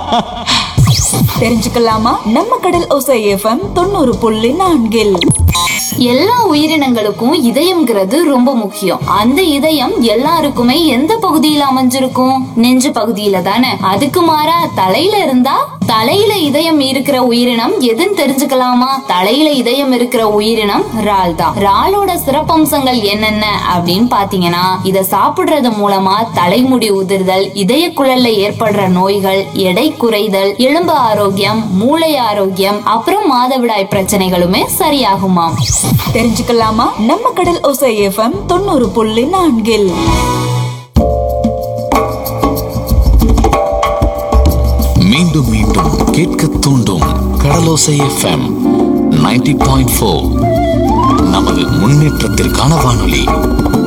தெரிஞ்சுக்கலாமா நம்ம கடல் ஒசை எஃப்எம் தொண்ணூறு புள்ளி நான்கில் எல்லா உயிரினங்களுக்கும் இதயம்ங்கிறது ரொம்ப முக்கியம் அந்த இதயம் எல்லாருக்குமே எந்த பகுதியில அமைஞ்சிருக்கும் நெஞ்சு பகுதியில தானே அதுக்கு மாறா தலையில இருந்தா தலையில இதயம் இருக்கிற உயிரினம் எதுன்னு தெரிஞ்சுக்கலாமா தலையில இதயம் இருக்கிற உயிரினம் இறால் தான் இறாலோட சிறப்பம்சங்கள் என்னென்ன அப்படின்னு பாத்தீங்கன்னா இத சாப்பிடுறது மூலமா தலைமுடி உதிர்தல் இதய குழல்ல ஏற்படுற நோய்கள் எடை குறைதல் எலும்பு ஆரோக்கியம் மூளை ஆரோக்கியம் அப்புறம் மாதவிடாய் பிரச்சனைகளுமே சரியாகுமாம் தெரிஞ்சுக்கலாமா நம்ம கடல் ஒசை எஃப்எம் தொண்ணூறு புள்ளி நான்கில் மீண்டும் மீண்டும் கேட்க தூண்டும் கடலோசை எஃப்எம் 90.4 பாயிண்ட் நமது முன்னேற்றத்திற்கான வானொலி